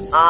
ஆ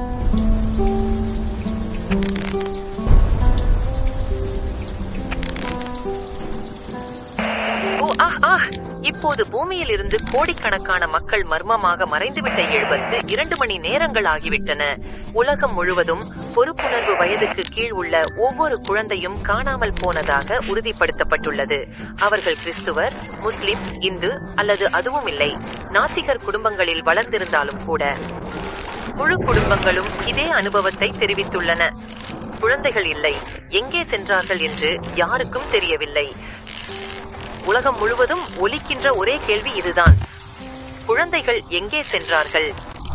ஓ ஆஹ் ஆஹ் இப்போது பூமியில் இருந்து கோடிக்கணக்கான மக்கள் மர்மமாக மறைந்துவிட்ட எழுபத்து இரண்டு மணி நேரங்கள் ஆகிவிட்டன உலகம் முழுவதும் பொறுப்புணர்வு வயதுக்கு கீழ் உள்ள ஒவ்வொரு குழந்தையும் காணாமல் போனதாக உறுதிப்படுத்தப்பட்டுள்ளது அவர்கள் கிறிஸ்துவர் முஸ்லிம் இந்து அல்லது அதுவும் இல்லை நாத்திகர் குடும்பங்களில் வளர்ந்திருந்தாலும் கூட முழு குடும்பங்களும் இதே அனுபவத்தை தெரிவித்துள்ளன குழந்தைகள் இல்லை எங்கே சென்றார்கள் என்று யாருக்கும் தெரியவில்லை உலகம் முழுவதும் ஒலிக்கின்ற ஒரே கேள்வி இதுதான் குழந்தைகள் எங்கே சென்றார்கள்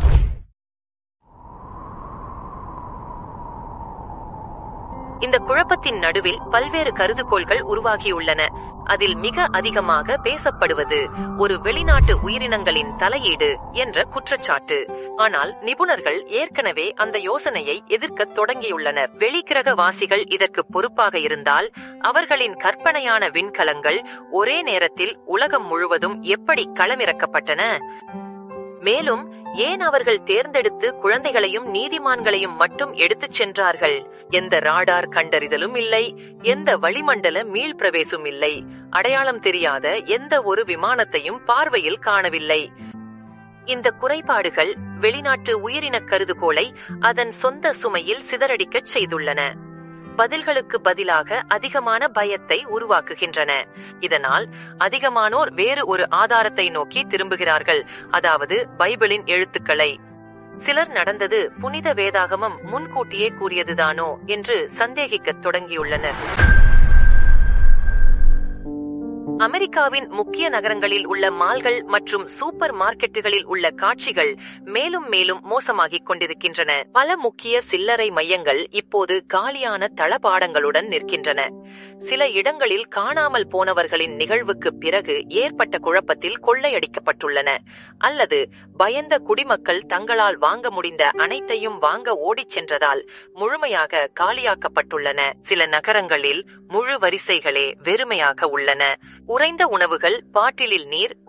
இந்த குழப்பத்தின் நடுவில் பல்வேறு கருதுகோள்கள் உருவாகியுள்ளன அதில் மிக அதிகமாக பேசப்படுவது ஒரு வெளிநாட்டு உயிரினங்களின் தலையீடு என்ற குற்றச்சாட்டு ஆனால் நிபுணர்கள் ஏற்கனவே அந்த யோசனையை எதிர்க்கத் தொடங்கியுள்ளனர் வெளிக்கிரகவாசிகள் இதற்கு பொறுப்பாக இருந்தால் அவர்களின் கற்பனையான விண்கலங்கள் ஒரே நேரத்தில் உலகம் முழுவதும் எப்படி களமிறக்கப்பட்டன மேலும் ஏன் அவர்கள் தேர்ந்தெடுத்து குழந்தைகளையும் நீதிமான்களையும் மட்டும் எடுத்துச் சென்றார்கள் எந்த ராடார் கண்டறிதலும் இல்லை எந்த வளிமண்டல மீள்பிரவேசும் இல்லை அடையாளம் தெரியாத எந்த ஒரு விமானத்தையும் பார்வையில் காணவில்லை இந்த குறைபாடுகள் வெளிநாட்டு உயிரினக் கருதுகோளை அதன் சொந்த சுமையில் சிதறடிக்கச் செய்துள்ளன பதில்களுக்கு பதிலாக அதிகமான பயத்தை உருவாக்குகின்றன இதனால் அதிகமானோர் வேறு ஒரு ஆதாரத்தை நோக்கி திரும்புகிறார்கள் அதாவது பைபிளின் எழுத்துக்களை சிலர் நடந்தது புனித வேதாகமம் முன்கூட்டியே கூறியதுதானோ என்று சந்தேகிக்கத் தொடங்கியுள்ளனர் அமெரிக்காவின் முக்கிய நகரங்களில் உள்ள மால்கள் மற்றும் சூப்பர் மார்க்கெட்டுகளில் உள்ள காட்சிகள் மேலும் மேலும் மோசமாகிக் கொண்டிருக்கின்றன பல முக்கிய சில்லறை மையங்கள் இப்போது காலியான தளபாடங்களுடன் நிற்கின்றன சில இடங்களில் காணாமல் போனவர்களின் நிகழ்வுக்கு பிறகு ஏற்பட்ட குழப்பத்தில் கொள்ளையடிக்கப்பட்டுள்ளன அல்லது பயந்த குடிமக்கள் தங்களால் வாங்க முடிந்த அனைத்தையும் வாங்க ஓடிச் சென்றதால் முழுமையாக காலியாக்கப்பட்டுள்ளன சில நகரங்களில் முழு வரிசைகளே வெறுமையாக உள்ளன உறைந்த உணவுகள் பாட்டிலில் நீர்